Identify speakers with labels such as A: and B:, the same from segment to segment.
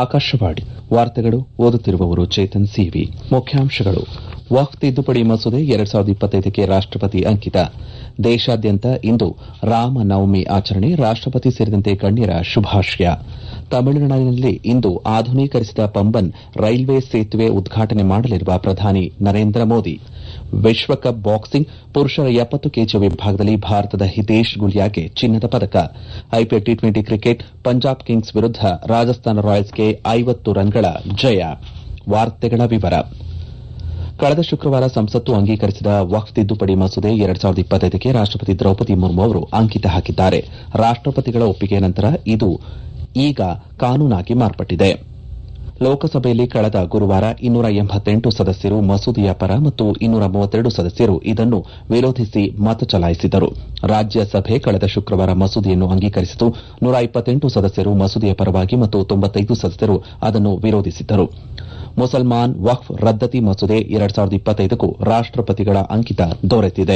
A: ಆಕಾಶವಾಣಿ ವಾರ್ತೆಗಳು ಓದುತ್ತಿರುವವರು ಚೇತನ್ ಸಿವಿ ಮುಖ್ಯಾಂಶಗಳು ವಕ್ಫ್ ತಿದ್ದುಪಡಿ ಮಸೂದೆ ಎರಡ್ ಸಾವಿರದ ಇಪ್ಪತ್ತೈದಕ್ಕೆ ರಾಷ್ಟಪತಿ ಅಂಕಿತ ದೇಶಾದ್ಯಂತ ಇಂದು ರಾಮನವಮಿ ಆಚರಣೆ ರಾಷ್ಟಪತಿ ಸೇರಿದಂತೆ ಗಣ್ಯರ ಶುಭಾಶಯ ತಮಿಳುನಾಡಿನಲ್ಲಿ ಇಂದು ಆಧುನೀಕರಿಸಿದ ಪಂಬನ್ ರೈಲ್ವೆ ಸೇತುವೆ ಉದ್ಘಾಟನೆ ಮಾಡಲಿರುವ ಪ್ರಧಾನಿ ನರೇಂದ್ರ ಮೋದಿ ವಿಶ್ವಕಪ್ ಬಾಕ್ಸಿಂಗ್ ಪುರುಷರ ಎಪ್ಪತ್ತು ಕೆಜಿ ವಿಭಾಗದಲ್ಲಿ ಭಾರತದ ಹಿತೇಶ್ ಗುಲಿಯಾಗೆ ಚಿನ್ನದ ಪದಕ IPL T twenty cricket Punjab Kings ವಿರುದ್ದ ರಾಜಸ್ಥಾನ ರಾಯಲ್ಸ್ಗೆ ಐವತ್ತು ರನ್ಗಳ ಜಯ ವಾರ್ತೆಗಳ ವಿವರ ಕಳೆದ ಶುಕ್ರವಾರ ಸಂಸತ್ತು ಅಂಗೀಕರಿಸಿದ ವಕ್ಫ್ ತಿದ್ದುಪಡಿ ಮಸೂದೆ ಎರಡ್ ಸಾವಿರದ ಇಪ್ಪತ್ತೈದಕ್ಕೆ ರಾಷ್ಟಪತಿ ದ್ರೌಪದಿ ಮುರ್ಮು ಅವರು ಅಂಕಿತ ಹಾಕಿದ್ದಾರೆ ರಾಷ್ಟಪತಿಗಳ ಒಪ್ಪಿಗೆ ನಂತರ ಇದು ಈಗ ಕಾನೂನಾಗಿ ಮಾರ್ಪಟ್ಟಿದೆ ಲೋಕಸಭೆಯಲ್ಲಿ ಕಳೆದ ಗುರುವಾರ ಇನ್ನೂರ ಎಂಬತ್ತೆಂಟು ಸದಸ್ಯರು ಮಸೂದೆಯ ಪರ ಮತ್ತು ಇನ್ನೂರ ಮೂವತ್ತೆರಡು ಸದಸ್ಯರು ಇದನ್ನು ವಿರೋಧಿಸಿ ಮತ ಚಲಾಯಿಸಿದರು ರಾಜ್ಯಸಭೆ ಕಳೆದ ಶುಕ್ರವಾರ ಮಸೂದೆಯನ್ನು ಅಂಗೀಕರಿಸಿತು ನೂರ ಇಪ್ಪತ್ತೆಂಟು ಸದಸ್ಯರು ಮಸೂದೆಯ ಪರವಾಗಿ ಮತ್ತು ತೊಂಬತ್ತೈದು ಸದಸ್ಯರು ಅದನ್ನು ವಿರೋಧಿಸಿದ್ದರು ಮುಸಲ್ಮಾನ್ ವಕ್ಫ್ ರದ್ದತಿ ಮಸೂದೆ ಎರಡ್ ಸಾವಿರದ ಇಪ್ಪತ್ತೈದಕ್ಕೂ ರಾಷ್ಟಪತಿಗಳ ಅಂಕಿತ ದೊರೆತಿದೆ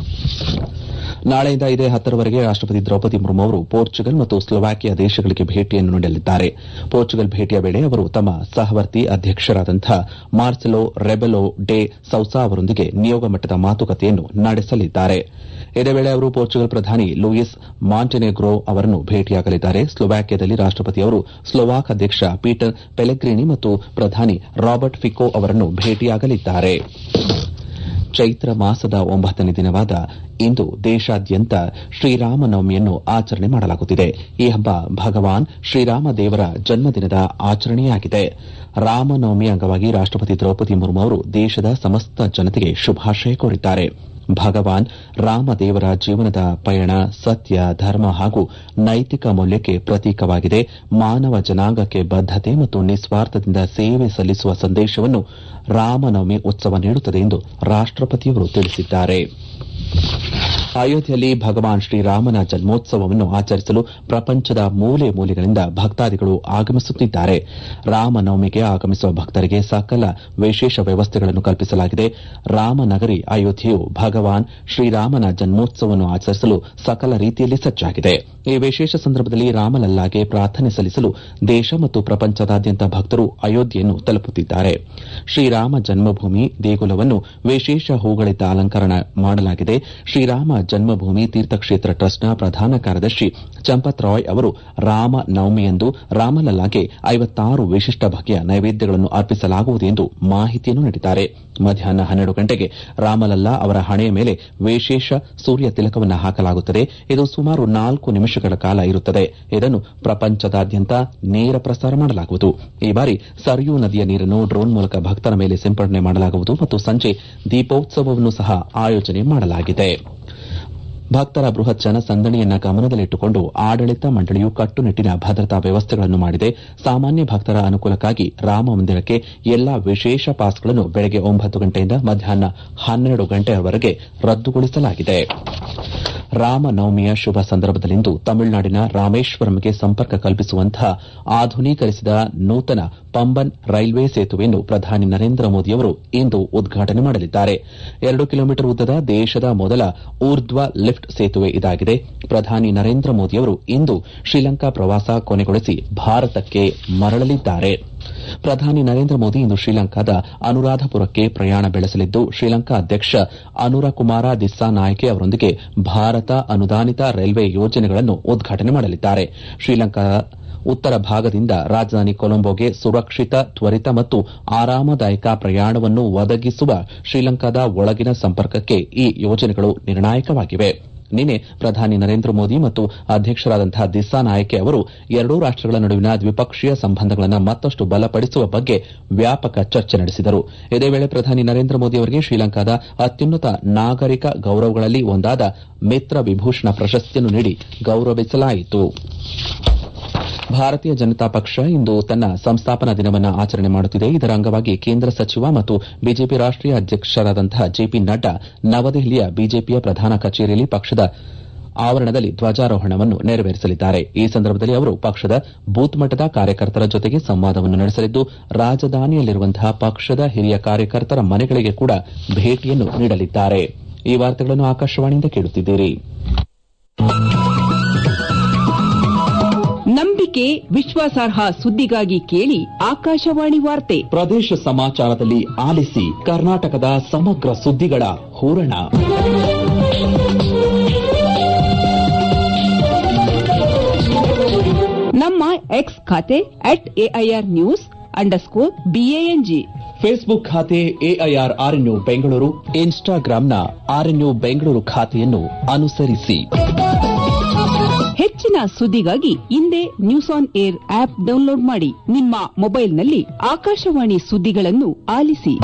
A: ನಾಳೆಯಿಂದ ಇದೇ ಹತ್ತರವರೆಗೆ ರಾಷ್ಟಪತಿ ದ್ರೌಪದಿ ಮುರ್ಮು ಅವರು ಪೋರ್ಚುಗಲ್ ಮತ್ತು ಸ್ಲೋವಾಕಿಯಾ ದೇಶಗಳಿಗೆ ಭೇಟಿಯನ್ನು ನೀಡಲಿದ್ದಾರೆ ಪೋರ್ಚುಗಲ್ ಭೇಟಿಯ ವೇಳೆ ಅವರು ತಮ್ಮ ಸಹವರ್ತಿ ಅಧ್ಯಕ್ಷರಾದಂಥ ಮಾರ್ಸೆಲೋ ರೆಬೆಲೋ ಡೆ ಸೌಸಾ ಅವರೊಂದಿಗೆ ನಿಯೋಗ ಮಟ್ಟದ ಮಾತುಕತೆಯನ್ನು ನಡೆಸಲಿದ್ದಾರೆ ಇದೇ ವೇಳೆ ಅವರು ಪೋರ್ಚುಗಲ್ ಪ್ರಧಾನಿ ಲೂಯಿಸ್ ಮಾಂಟೆನೆಗ್ರೋ ಅವರನ್ನು ಭೇಟಿಯಾಗಲಿದ್ದಾರೆ ಸ್ಲೋವಾಕಿಯಾದಲ್ಲಿ ರಾಷ್ಟಪತಿ ಅವರು ಸ್ಲೋವಾಕ್ ಅಧ್ಯಕ್ಷ ಪೀಟರ್ ಪೆಲೆಗ್ರಿನಿ ಮತ್ತು ಪ್ರಧಾನಿ ರಾಬರ್ಟ್ ಫಿಕೋ ಅವರನ್ನು ಭೇಟಿಯಾಗಲಿದ್ದಾರೆ ಚೈತ್ರ ಮಾಸದ ಒಂಬತ್ತನೇ ದಿನವಾದ ಇಂದು ದೇಶಾದ್ಯಂತ ಶ್ರೀರಾಮನವಮಿಯನ್ನು ಆಚರಣೆ ಮಾಡಲಾಗುತ್ತಿದೆ ಈ ಹಬ್ಬ ಭಗವಾನ್ ಶ್ರೀರಾಮ ದೇವರ ಜನ್ಮದಿನದ ಆಚರಣೆಯಾಗಿದೆ ರಾಮನವಮಿ ಅಂಗವಾಗಿ ರಾಷ್ಟಪತಿ ದ್ರೌಪದಿ ಮುರ್ಮು ಅವರು ದೇಶದ ಸಮಸ್ತ ಜನತೆಗೆ ಶುಭಾಶಯ ಕೋರಿದ್ದಾರೆ ಭಗವಾನ್ ರಾಮದೇವರ ಜೀವನದ ಪಯಣ ಸತ್ಯ ಧರ್ಮ ಹಾಗೂ ನೈತಿಕ ಮೌಲ್ಯಕ್ಕೆ ಪ್ರತೀಕವಾಗಿದೆ ಮಾನವ ಜನಾಂಗಕ್ಕೆ ಬದ್ದತೆ ಮತ್ತು ನಿಸ್ವಾರ್ಥದಿಂದ ಸೇವೆ ಸಲ್ಲಿಸುವ ಸಂದೇಶವನ್ನು ರಾಮನವಮಿ ಉತ್ಸವ ನೀಡುತ್ತದೆ ಎಂದು ರಾಷ್ಟಪತಿಯವರು ತಿಳಿಸಿದ್ದಾರೆ ಅಯೋಧ್ಯೆಯಲ್ಲಿ ಭಗವಾನ್ ಶ್ರೀರಾಮನ ಜನ್ಮೋತ್ಸವವನ್ನು ಆಚರಿಸಲು ಪ್ರಪಂಚದ ಮೂಲೆ ಮೂಲೆಗಳಿಂದ ಭಕ್ತಾದಿಗಳು ಆಗಮಿಸುತ್ತಿದ್ದಾರೆ ರಾಮನವಮಿಗೆ ಆಗಮಿಸುವ ಭಕ್ತರಿಗೆ ಸಕಲ ವಿಶೇಷ ವ್ಯವಸ್ಥೆಗಳನ್ನು ಕಲ್ಪಿಸಲಾಗಿದೆ ರಾಮನಗರಿ ಅಯೋಧ್ಯೆಯು ಭಗವಾನ್ ಶ್ರೀರಾಮನ ಜನ್ಮೋತ್ಸವವನ್ನು ಆಚರಿಸಲು ಸಕಲ ರೀತಿಯಲ್ಲಿ ಸಜ್ಜಾಗಿದೆ ಈ ವಿಶೇಷ ಸಂದರ್ಭದಲ್ಲಿ ರಾಮಲಲ್ಲಾಗೆ ಪ್ರಾರ್ಥನೆ ಸಲ್ಲಿಸಲು ದೇಶ ಮತ್ತು ಪ್ರಪಂಚದಾದ್ಯಂತ ಭಕ್ತರು ಅಯೋಧ್ಯೆಯನ್ನು ತಲುಪುತ್ತಿದ್ದಾರೆ ಶ್ರೀರಾಮ ಜನ್ಮಭೂಮಿ ದೇಗುಲವನ್ನು ವಿಶೇಷ ಹೂಗಳಿಂದ ಅಲಂಕರಣ ಮಾಡಲಾಗಿದೆ ಶ್ರೀರಾಮ ಜನ್ಮಭೂಮಿ ತೀರ್ಥಕ್ಷೇತ್ರ ಟ್ರಸ್ಟ್ನ ಪ್ರಧಾನ ಕಾರ್ಯದರ್ಶಿ ಚಂಪತ್ ರಾಯ್ ಅವರು ರಾಮ ನವಮಿಯಂದು ರಾಮಲಲ್ಲಾಗೆ ಐವತ್ತಾರು ವಿಶಿಷ್ಟ ಬಗೆಯ ನೈವೇದ್ಯಗಳನ್ನು ಅರ್ಪಿಸಲಾಗುವುದು ಎಂದು ಮಾಹಿತಿಯನ್ನು ನೀಡಿದ್ದಾರೆ ಮಧ್ಯಾಹ್ನ ಹನ್ನೆರಡು ಗಂಟೆಗೆ ರಾಮಲಲ್ಲಾ ಅವರ ಹಣೆಯ ಮೇಲೆ ವಿಶೇಷ ಸೂರ್ಯ ತಿಲಕವನ್ನು ಹಾಕಲಾಗುತ್ತದೆ ಇದು ಸುಮಾರು ನಾಲ್ಕು ನಿಮಿಷಗಳ ಕಾಲ ಇರುತ್ತದೆ ಇದನ್ನು ಪ್ರಪಂಚದಾದ್ಯಂತ ನೇರ ಪ್ರಸಾರ ಮಾಡಲಾಗುವುದು ಈ ಬಾರಿ ಸರಯೂ ನದಿಯ ನೀರನ್ನು ಡ್ರೋನ್ ಮೂಲಕ ಭಕ್ತರ ಮೇಲೆ ಸಿಂಪಡಣೆ ಮಾಡಲಾಗುವುದು ಮತ್ತು ಸಂಜೆ ದೀಪೋತ್ಸವವನ್ನು ಸಹ ಆಯೋಜನೆ ಮಾಡಲಾಗಿದೆ ಭಕ್ತರ ಬೃಹತ್ ಜನಸಂದಣಿಯನ್ನ ಗಮನದಲ್ಲಿಟ್ಟುಕೊಂಡು ಆಡಳಿತ ಮಂಡಳಿಯು ಕಟ್ಟುನಿಟ್ಟಿನ ಭದ್ರತಾ ವ್ಯವಸ್ಥೆಗಳನ್ನು ಮಾಡಿದೆ ಸಾಮಾನ್ಯ ಭಕ್ತರ ಅನುಕೂಲಕ್ಕಾಗಿ ರಾಮ ಮಂದಿರಕ್ಕೆ ಎಲ್ಲಾ ವಿಶೇಷ ಪಾಸ್ಗಳನ್ನು ಬೆಳಗ್ಗೆ ಒಂಬತ್ತು ಗಂಟೆಯಿಂದ ಮಧ್ಯಾಹ್ನ ಹನ್ನೆರಡು ಗಂಟೆಯವರೆಗೆ ರದ್ದುಗೊಳಿಸಲಾಗಿದೆ ರಾಮನವಮಿಯ ಶುಭ ಸಂದರ್ಭದಲ್ಲಿಂದು ತಮಿಳುನಾಡಿನ ರಾಮೇಶ್ವರಂಗೆ ಸಂಪರ್ಕ ಕಲ್ಪಿಸುವಂತಹ ಆಧುನೀಕರಿಸಿದ ನೂತನ ಪಂಬನ್ ರೈಲ್ವೆ ಸೇತುವೆಯನ್ನು ಪ್ರಧಾನಿ ನರೇಂದ್ರ ಮೋದಿಯವರು ಇಂದು ಉದ್ಘಾಟನೆ ಮಾಡಲಿದ್ದಾರೆ ಎರಡು ಕಿಲೋಮೀಟರ್ ಉದ್ದದ ದೇಶದ ಮೊದಲ ಊರ್ಧ್ವ ಲಿಫ್ಟ್ ಸೇತುವೆ ಇದಾಗಿದೆ ಪ್ರಧಾನಿ ನರೇಂದ್ರ ಮೋದಿಯವರು ಇಂದು ಶ್ರೀಲಂಕಾ ಪ್ರವಾಸ ಕೊನೆಗೊಳಿಸಿ ಭಾರತಕ್ಕೆ ಮರಳಲಿದ್ದಾರೆ ಪ್ರಧಾನಿ ನರೇಂದ್ರ ಮೋದಿ ಇಂದು ಶ್ರೀಲಂಕಾದ ಅನುರಾಧಪುರಕ್ಕೆ ಪ್ರಯಾಣ ಬೆಳೆಸಲಿದ್ದು ಶ್ರೀಲಂಕಾ ಅಧ್ಯಕ್ಷ ಅನುರಕುಮಾರ ದಿಸ್ಸಾನಾಯ್ಕೆ ಅವರೊಂದಿಗೆ ಭಾರತ ಅನುದಾನಿತ ರೈಲ್ವೆ ಯೋಜನೆಗಳನ್ನು ಉದ್ಘಾಟನೆ ಮಾಡಲಿದ್ದಾರೆ ಶ್ರೀಲಂಕಾ ಉತ್ತರ ಭಾಗದಿಂದ ರಾಜಧಾನಿ ಕೊಲಂಬೋಗೆ ಸುರಕ್ಷಿತ ತ್ವರಿತ ಮತ್ತು ಆರಾಮದಾಯಕ ಪ್ರಯಾಣವನ್ನು ಒದಗಿಸುವ ಶ್ರೀಲಂಕಾದ ಒಳಗಿನ ಸಂಪರ್ಕಕ್ಕೆ ಈ ಯೋಜನೆಗಳು ನಿರ್ಣಾಯಕವಾಗಿವೆ ನಿನ್ನೆ ಪ್ರಧಾನಿ ನರೇಂದ್ರ ಮೋದಿ ಮತ್ತು ಅಧ್ಯಕ್ಷರಾದಂತಹ ದಿಸ್ಸಾನಾಯಕೆ ಅವರು ಎರಡೂ ರಾಷ್ಟಗಳ ನಡುವಿನ ದ್ವಿಪಕ್ಷೀಯ ಸಂಬಂಧಗಳನ್ನು ಮತ್ತಷ್ಟು ಬಲಪಡಿಸುವ ಬಗ್ಗೆ ವ್ಯಾಪಕ ಚರ್ಚೆ ನಡೆಸಿದರು ಇದೇ ವೇಳೆ ಪ್ರಧಾನಿ ನರೇಂದ್ರ ಮೋದಿ ಅವರಿಗೆ ಶ್ರೀಲಂಕಾದ ಅತ್ಯುನ್ನತ ನಾಗರಿಕ ಗೌರವಗಳಲ್ಲಿ ಒಂದಾದ ಮಿತ್ರ ವಿಭೂಷಣ ಪ್ರಶಸ್ತಿಯನ್ನು ನೀಡಿ ಗೌರವಿಸಲಾಯಿತು ಭಾರತೀಯ ಜನತಾ ಪಕ್ಷ ಇಂದು ತನ್ನ ಸಂಸ್ಥಾಪನಾ ದಿನವನ್ನು ಆಚರಣೆ ಮಾಡುತ್ತಿದೆ ಇದರ ಅಂಗವಾಗಿ ಕೇಂದ್ರ ಸಚಿವ ಮತ್ತು ಬಿಜೆಪಿ ರಾಷ್ಟೀಯ ಅಧ್ಯಕ್ಷರಾದಂತಹ ಜೆಪಿ ನಡ್ಡಾ ನವದೆಹಲಿಯ ಬಿಜೆಪಿಯ ಪ್ರಧಾನ ಕಚೇರಿಯಲ್ಲಿ ಪಕ್ಷದ ಆವರಣದಲ್ಲಿ ಧ್ವಜಾರೋಹಣವನ್ನು ನೆರವೇರಿಸಲಿದ್ದಾರೆ ಈ ಸಂದರ್ಭದಲ್ಲಿ ಅವರು ಪಕ್ಷದ ಬೂತ್ ಮಟ್ಟದ ಕಾರ್ಯಕರ್ತರ ಜೊತೆಗೆ ಸಂವಾದವನ್ನು ನಡೆಸಲಿದ್ದು ರಾಜಧಾನಿಯಲ್ಲಿರುವಂತಹ ಪಕ್ಷದ ಹಿರಿಯ ಕಾರ್ಯಕರ್ತರ ಮನೆಗಳಿಗೆ ಕೂಡ ಭೇಟಿಯನ್ನು ನೀಡಲಿದ್ದಾರೆ ಈ ವಾರ್ತೆಗಳನ್ನು ಆಕಾಶವಾಣಿಯಿಂದ ಕೇಳುತ್ತಿದ್ದೀರಿ
B: ನಂಬಿಕೆ ವಿಶ್ವಾಸಾರ್ಹ ಸುದ್ದಿಗಾಗಿ ಕೇಳಿ ಆಕಾಶವಾಣಿ ವಾರ್ತೆ
A: ಪ್ರದೇಶ ಸಮಾಚಾರದಲ್ಲಿ ಆಲಿಸಿ ಕರ್ನಾಟಕದ ಸಮಗ್ರ ಸುದ್ದಿಗಳ ಹೂರಣ
B: ನಮ್ಮ ಎಕ್ಸ್ ಖಾತೆ at AIR news underscore BANG
A: Facebook ಖಾತೆ ಎಐಆರ್ ಆರ್ಎನ್ಯು ಬೆಂಗಳೂರು ಇನ್ಸ್ಟಾಗ್ರಾಂನ ಆರ್ಎನ್ಯು ಬೆಂಗಳೂರು ಖಾತೆಯನ್ನು ಅನುಸರಿಸಿ
B: ಹೆಚ್ಚಿನ ಸುದ್ದಿಗಾಗಿ ಹಿಂದೆ news on AIR app download ಮಾಡಿ ನಿಮ್ಮ ಮೊಬೈಲ್ನಲ್ಲಿ ಆಕಾಶವಾಣಿ ಸುದ್ದಿಗಳನ್ನು ಆಲಿಸಿ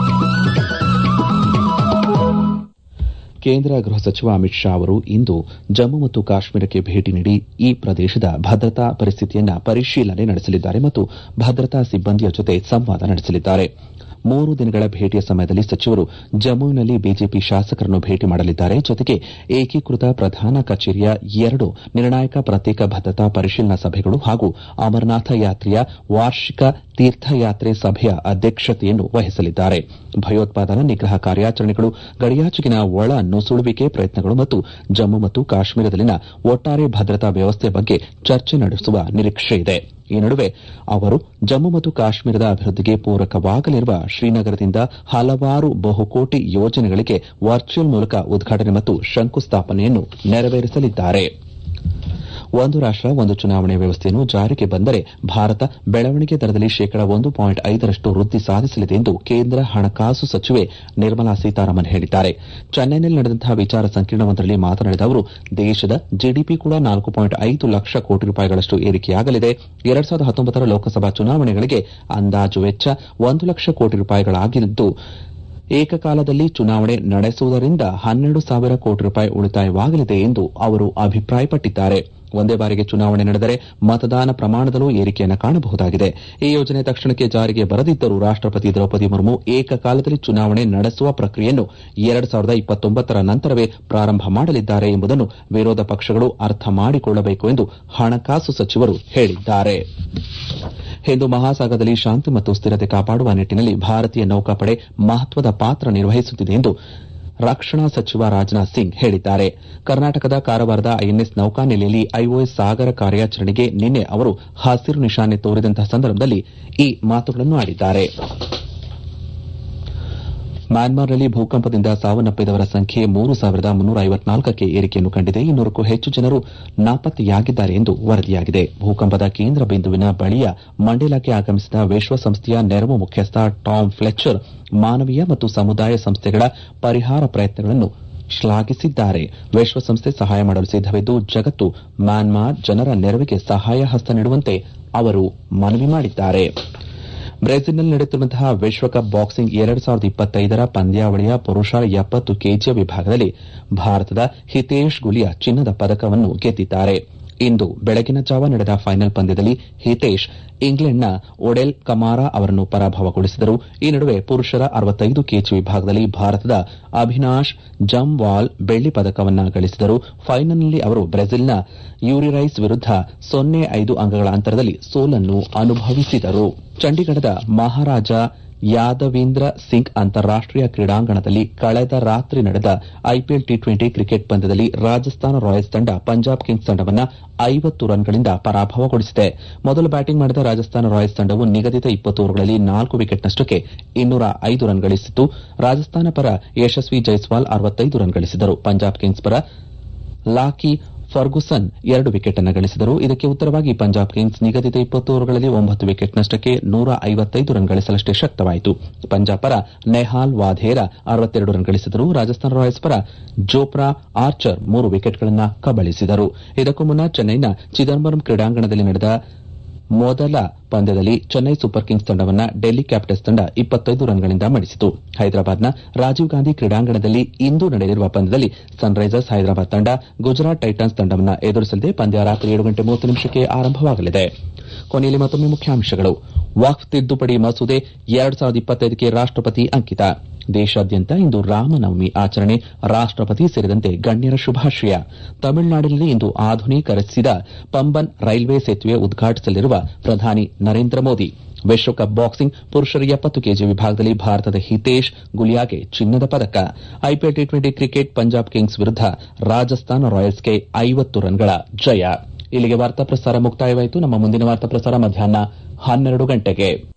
A: ಕೇಂದ್ರ ಗೃಹ ಸಚಿವ ಅಮಿತ್ ಶಾ ಅವರು ಇಂದು ಜಮ್ಮು ಮತ್ತು ಕಾಶ್ಮೀರಕ್ಕೆ ಭೇಟಿ ನೀಡಿ ಈ ಪ್ರದೇಶದ ಭದ್ರತಾ ಪರಿಸ್ಥಿತಿಯನ್ನ ಪರಿಶೀಲನೆ ನಡೆಸಲಿದ್ದಾರೆ ಮತ್ತು ಭದ್ರತಾ ಸಿಬ್ಬಂದಿಯ ಜೊತೆ ಸಂವಾದ ನಡೆಸಲಿದ್ದಾರೆ ಮೂರು ದಿನಗಳ ಭೇಟಿಯ ಸಮಯದಲ್ಲಿ ಸಚಿವರು ಜಮ್ಮುವಿನಲ್ಲಿ ಬಿಜೆಪಿ ಶಾಸಕರನ್ನು ಭೇಟಿ ಮಾಡಲಿದ್ದಾರೆ ಜೊತೆಗೆ ಏಕೀಕೃತ ಪ್ರಧಾನ ಕಚೇರಿಯ ಎರಡು ನಿರ್ಣಾಯಕ ಪ್ರತ್ಯೇಕ ಭದ್ರತಾ ಪರಿಶೀಲನಾ ಸಭೆಗಳು ಹಾಗೂ ಅಮರನಾಥ ಯಾತ್ರೆಯ ವಾರ್ಷಿಕ ತೀರ್ಥಯಾತ್ರೆ ಸಭೆಯ ಅಧ್ಯಕ್ಷತೆಯನ್ನು ವಹಿಸಲಿದ್ದಾರೆ ಭಯೋತ್ಪಾದನಾ ನಿಗ್ರಹ ಕಾರ್ಯಾಚರಣೆಗಳು ಗಡಿಯಾಚೆಗಿನ ಒಳ ನುಸುಳುವಿಕೆ ಪ್ರಯತ್ನಗಳು ಮತ್ತು ಜಮ್ಮು ಮತ್ತು ಕಾಶ್ಮೀರದಲ್ಲಿನ ಒಟ್ಟಾರೆ ಭದ್ರತಾ ವ್ಯವಸ್ಥೆ ಬಗ್ಗೆ ಚರ್ಚೆ ನಡೆಸುವ ನಿರೀಕ್ಷೆಯಿದೆ ಈ ನಡುವೆ ಅವರು ಜಮ್ಮು ಮತ್ತು ಕಾಶ್ಮೀರದ ಅಭಿವೃದ್ಧಿಗೆ ಪೂರಕವಾಗಲಿರುವ ಶ್ರೀನಗರದಿಂದ ಹಲವಾರು ಬಹುಕೋಟಿ ಯೋಜನೆಗಳಿಗೆ ವರ್ಚುವಲ್ ಮೂಲಕ ಉದ್ಘಾಟನೆ ಮತ್ತು ಶಂಕುಸ್ಥಾಪನೆಯನ್ನು ನೆರವೇರಿಸಲಿದ್ದಾರೆ ಒಂದು ರಾಷ್ಟ ಒಂದು ಚುನಾವಣೆ ವ್ಯವಸ್ಥೆಯನ್ನು ಜಾರಿಗೆ ಬಂದರೆ ಭಾರತ ಬೆಳವಣಿಗೆ ದರದಲ್ಲಿ ಶೇಕಡಾ ಒಂದು ಪಾಯಿಂಟ್ ಐದರಷ್ಟು ವೃದ್ಧಿ ಸಾಧಿಸಲಿದೆ ಎಂದು ಕೇಂದ್ರ ಹಣಕಾಸು ಸಚಿವೆ ನಿರ್ಮಲಾ ಸೀತಾರಾಮನ್ ಹೇಳಿದ್ದಾರೆ ಚೆನ್ನೈನಲ್ಲಿ ನಡೆದಂತಹ ವಿಚಾರ ಸಂಕಿರಣವೊಂದರಲ್ಲಿ ಮಾತನಾಡಿದ ಅವರು ದೇಶದ ಜಿಡಿಪಿ ಕೂಡ ನಾಲ್ಕು ಪಾಯಿಂಟ್ ಐದು ಲಕ್ಷ ಕೋಟಿ ರೂಪಾಯಿಗಳಷ್ಟು ಏರಿಕೆಯಾಗಲಿದೆ ಎರಡ್ ಸಾವಿರದ ಹತ್ತೊಂಬತ್ತರ ಲೋಕಸಭಾ ಚುನಾವಣೆಗಳಿಗೆ ಅಂದಾಜು ವೆಚ್ಚ ಒಂದು ಲಕ್ಷ ಕೋಟಿ ರೂಪಾಯಿಗಳಾಗಿದ್ದು ಏಕಕಾಲದಲ್ಲಿ ಚುನಾವಣೆ ನಡೆಸುವುದರಿಂದ ಹನ್ನೆರಡು ಸಾವಿರ ಕೋಟಿ ರೂಪಾಯಿ ಉಳಿತಾಯವಾಗಲಿದೆ ಎಂದು ಅವರು ಅಭಿಪ್ರಾಯಪಟ್ಟಿದ್ದಾರೆ ಒಂದೇ ಬಾರಿಗೆ ಚುನಾವಣೆ ನಡೆದರೆ ಮತದಾನ ಪ್ರಮಾಣದಲ್ಲೂ ಏರಿಕೆಯನ್ನು ಕಾಣಬಹುದಾಗಿದೆ ಈ ಯೋಜನೆ ತಕ್ಷಣಕ್ಕೆ ಜಾರಿಗೆ ಬರದಿದ್ದರೂ ರಾಷ್ಟಪತಿ ದ್ರೌಪದಿ ಮುರ್ಮು ಏಕಕಾಲದಲ್ಲಿ ಚುನಾವಣೆ ನಡೆಸುವ ಪ್ರಕ್ರಿಯೆಯನ್ನು ಎರಡು ಸಾವಿರದ ಇಪ್ಪತ್ತೊಂಬತ್ತರ ನಂತರವೇ ಪ್ರಾರಂಭ ಮಾಡಲಿದ್ದಾರೆ ಎಂಬುದನ್ನು ವಿರೋಧ ಪಕ್ಷಗಳು ಅರ್ಥ ಮಾಡಿಕೊಳ್ಳಬೇಕು ಎಂದು ಹಣಕಾಸು ಸಚಿವರು ಹೇಳಿದ್ದಾರೆ ಹಿಂದೂ ಮಹಾಸಾಗರದಲ್ಲಿ ಶಾಂತಿ ಮತ್ತು ಸ್ಥಿರತೆ ಕಾಪಾಡುವ ನಿಟ್ಟಿನಲ್ಲಿ ಭಾರತೀಯ ನೌಕಾಪಡೆ ಮಹತ್ವದ ಪಾತ್ರ ನಿರ್ವಹಿಸುತ್ತಿದೆ ಎಂದು ರಕ್ಷಣಾ ಸಚಿವ ರಾಜನಾಥ್ ಸಿಂಗ್ ಹೇಳಿದ್ದಾರೆ ಕರ್ನಾಟಕದ ಕಾರವಾರದ ಐಎನ್ಎಸ್ ನೌಕಾನೆಲೆಯಲ್ಲಿ ಐಒಎಸ್ ಸಾಗರ ಕಾರ್ಯಾಚರಣೆಗೆ ನಿನ್ನೆ ಅವರು ಹಸಿರು ನಿಶಾನೆ ತೋರಿದಂತಹ ಸಂದರ್ಭದಲ್ಲಿ ಈ ಮಾತುಗಳನ್ನು ಆಡಿದ್ದಾರೆ ಮ್ಯಾನ್ಮಾರ್ನಲ್ಲಿ ಭೂಕಂಪದಿಂದ ಸಾವನ್ನಪ್ಪಿದವರ ಸಂಖ್ಯೆ ಮೂರು ಸಾವಿರದ ಮುನ್ನೂರ ಐವತ್ನಾಲ್ಕಕ್ಕೆ ಏರಿಕೆಯನ್ನು ಕಂಡಿದೆ ಇನ್ನೂರಕ್ಕೂ ಹೆಚ್ಚು ಜನರು ನಾಪತ್ತೆಯಾಗಿದ್ದಾರೆ ಎಂದು ವರದಿಯಾಗಿದೆ ಭೂಕಂಪದ ಕೇಂದ್ರ ಬಿಂದುವಿನ ಬಳಿಯ ಮಂಡೇಲಾಕ್ಕೆ ಆಗಮಿಸಿದ ವಿಶ್ವಸಂಸ್ಥೆಯ ನೆರವು ಮುಖ್ಯಸ್ಥ ಟಾಮ್ ಫ್ಲೆಚರ್ ಮಾನವೀಯ ಮತ್ತು ಸಮುದಾಯ ಸಂಸ್ಥೆಗಳ ಪರಿಹಾರ ಪ್ರಯತ್ನಗಳನ್ನು ಶ್ಲಾಘಿಸಿದ್ದಾರೆ ವಿಶ್ವಸಂಸ್ಥೆ ಸಹಾಯ ಮಾಡಲು ಸಿದ್ದವಿದ್ದು ಜಗತ್ತು ಮ್ಯಾನ್ಮಾರ್ ಜನರ ನೆರವಿಗೆ ಸಹಾಯ ಹಸ್ತ ನೀಡುವಂತೆ ಅವರು ಮನವಿ ಮಾಡಿದ್ದಾರೆ ಬ್ರೆಜಿಲ್ನಲ್ಲಿ ನಡೆಯುತ್ತಿರುವಂತಹ ವಿಶ್ವಕಪ್ ಬಾಕ್ಸಿಂಗ್ ಎರಡು ಸಾವಿರದ ಇಪ್ಪತ್ತೈದರ ಪಂದ್ಯಾವಳಿಯ ಪುರುಷರ ಎಪ್ಪತ್ತು ಕೆಜಿಯ ವಿಭಾಗದಲ್ಲಿ ಭಾರತದ ಹಿತೇಶ್ ಗುಲಿಯಾ ಚಿನ್ನದ ಪದಕವನ್ನು ಗೆದ್ದಿದ್ದಾರೆ ಇಂದು ಬೆಳಗಿನ ಜಾವ ನಡೆದ ಫೈನಲ್ ಪಂದ್ಯದಲ್ಲಿ ಹಿತೇಶ್ ಇಂಗ್ಲೆಂಡ್ನ ಒಡೆಲ್ ಕಮಾರಾ ಅವರನ್ನು ಪರಾಭವಗೊಳಿಸಿದರು ಈ ನಡುವೆ ಪುರುಷರ ಅರವತ್ತೈದು ಕೆಜಿ ವಿಭಾಗದಲ್ಲಿ ಭಾರತದ ಅಭಿನಾಶ್ ಜಂವಾಲ್ ಬೆಳ್ಳಿ ಪದಕವನ್ನು ಗಳಿಸಿದರು ಫೈನಲ್ನಲ್ಲಿ ಅವರು ಬ್ರೆಜಿಲ್ನ ಯೂರಿರೈಸ್ ವಿರುದ್ಧ ಸೊನ್ನೆ ಐದು ಅಂಕಗಳ ಅಂತರದಲ್ಲಿ ಸೋಲನ್ನು ಅನುಭವಿಸಿದರು ಚಂಡೀಗಢದ ಮಹಾರಾಜ ಯಾದವೀಂದ್ರ ಸಿಂಗ್ ಅಂತಾರಾಷ್ಟೀಯ ಕ್ರೀಡಾಂಗಣದಲ್ಲಿ ಕಳೆದ ರಾತ್ರಿ ನಡೆದ ಐಪಿಎಲ್ ಟಿ ಟ್ವೆಂಟಿ ಕ್ರಿಕೆಟ್ ಪಂದ್ಯದಲ್ಲಿ ರಾಜಸ್ಥಾನ ರಾಯಲ್ಸ್ ತಂಡ ಪಂಜಾಬ್ ಕಿಂಗ್ಸ್ ತಂಡವನ್ನು ಐವತ್ತು ರನ್ಗಳಿಂದ ಪರಾಭವಗೊಳಿಸಿದೆ ಮೊದಲು ಬ್ಯಾಟಿಂಗ್ ಮಾಡಿದ ರಾಜಸ್ಥಾನ ರಾಯಲ್ಸ್ ತಂಡವು ನಿಗದಿತ ಇಪ್ಪತ್ತು ಓವರ್ಗಳಲ್ಲಿ ನಾಲ್ಕು ವಿಕೆಟ್ ನಷ್ಟಕ್ಕೆ ಇನ್ನೂರ ಐದು ರನ್ ಗಳಿಸಿತ್ತು ರಾಜಸ್ಥಾನ ಪರ ಯಶಸ್ವಿ ಜೈಸ್ವಾಲ್ ಅರವತ್ತೈದು ರನ್ ಗಳಿಸಿದರು ಪಂಜಾಬ್ ಕಿಂಗ್ಸ್ ಪರ ಲಾಕಿ ಫರ್ಗುಸನ್ ಎರಡು ವಿಕೆಟ್ ಅನ್ನು ಗಳಿಸಿದರು ಇದಕ್ಕೆ ಉತ್ತರವಾಗಿ ಪಂಜಾಬ್ ಕಿಂಗ್ಸ್ ನಿಗದಿತ ಇಪ್ಪತ್ತು ಓವರ್ಗಳಲ್ಲಿ ಒಂಬತ್ತು ವಿಕೆಟ್ ನಷ್ಟಕ್ಕೆ ನೂರ ಐವತ್ತೈದು ರನ್ ಗಳಿಸಲಷ್ಟೇ ಶಕ್ತವಾಯಿತು ಪಂಜಾಬ್ ಪರ ನೆಹಾಲ್ ವಾಧೇರಾ ಅರವತ್ತೆರಡು ರನ್ ಗಳಿಸಿದರು ರಾಜಸ್ಥಾನ ರಾಯಲ್ಸ್ ಪರ ಜೋಪ್ರಾ ಆರ್ಚರ್ ಮೂರು ವಿಕೆಟ್ಗಳನ್ನು ಕಬಳಿಸಿದರು ಇದಕ್ಕೂ ಮುನ್ನ ಚೆನ್ನೈನ ಚಿದಂಬರಂ ಕ್ರೀಡಾಂಗಣದಲ್ಲಿ ನಡೆದ ಮೊದಲ ಪಂದ್ಯದಲ್ಲಿ ಚೆನ್ನೈ ಸೂಪರ್ ಕಿಂಗ್ಸ್ ತಂಡವನ್ನು ಡೆಲ್ಲಿ ಕ್ಯಾಪಿಟಲ್ಸ್ ತಂಡ ಇಪ್ಪತ್ತೈದು ರನ್ಗಳಿಂದ ಮಣಿಸಿತು ಹೈದರಾಬಾದ್ನ ರಾಜೀವ್ ಗಾಂಧಿ ಕ್ರೀಡಾಂಗಣದಲ್ಲಿ ಇಂದು ನಡೆಯಲಿರುವ ಪಂದ್ಯದಲ್ಲಿ ಸನ್ರೈಸರ್ಸ್ ಹೈದರಾಬಾದ್ ತಂಡ ಗುಜರಾತ್ ಟೈಟನ್ಸ್ ತಂಡವನ್ನು ಎದುರಿಸಲಿದೆ ಪಂದ್ಯ ರಾತ್ರಿ ಏಳು ಗಂಟೆ ಮೂವತ್ತು ನಿಮಿಷಕ್ಕೆ ಆರಂಭವಾಗಲಿದೆ ಕೊನೆಯಲ್ಲಿ ಮತ್ತೊಮ್ಮೆ ಮುಖ್ಯಾಂಶಗಳು ವಕ್ಫ್ ತಿದ್ದುಪಡಿ ಮಸೂದೆ ಎರಡ್ ಸಾವಿರದ ಇಪ್ಪತ್ತೈದಕ್ಕೆ ರಾಷ್ಟಪತಿ ಅಂಕಿತ ದೇಶಾದ್ಯಂತ ಇಂದು ರಾಮನವಮಿ ಆಚರಣೆ ರಾಷ್ಟಪತಿ ಸೇರಿದಂತೆ ಗಣ್ಯರ ಶುಭಾಶಯ ತಮಿಳುನಾಡಿನಲ್ಲಿ ಇಂದು ಆಧುನೀಕರಿಸಿದ ಪಂಬನ್ ರೈಲ್ವೆ ಸೇತುವೆ ಉದ್ಘಾಟಿಸಲಿರುವ ಪ್ರಧಾನಿ ನರೇಂದ್ರ ಮೋದಿ ವಿಶ್ವಕಪ್ ಬಾಕ್ಸಿಂಗ್ ಪುರುಷರ ಎಪ್ಪತ್ತು ಕೆಜಿ ವಿಭಾಗದಲ್ಲಿ ಭಾರತದ ಹಿತೇಶ್ ಗುಲಿಯಾಗೆ ಚಿನ್ನದ ಪದಕ IPL T twenty cricket Punjab Kings ವಿರುದ್ಧ ರಾಜಸ್ಥಾನ ರಾಯಲ್ಸ್ಗೆ ಐವತ್ತು ರನ್ಗಳ ಜಯ ಇಲ್ಲಿಗೆ ವಾರ್ತಾ ಪ್ರಸಾರ ಮುಕ್ತಾಯವಾಯಿತು ನಮ್ಮ ಮುಂದಿನ ವಾರ್ತಾ ಪ್ರಸಾರ ಮಧ್ಯಾಹ್ನ ಹನ್ನೆರಡು ಗಂಟೆಗೆ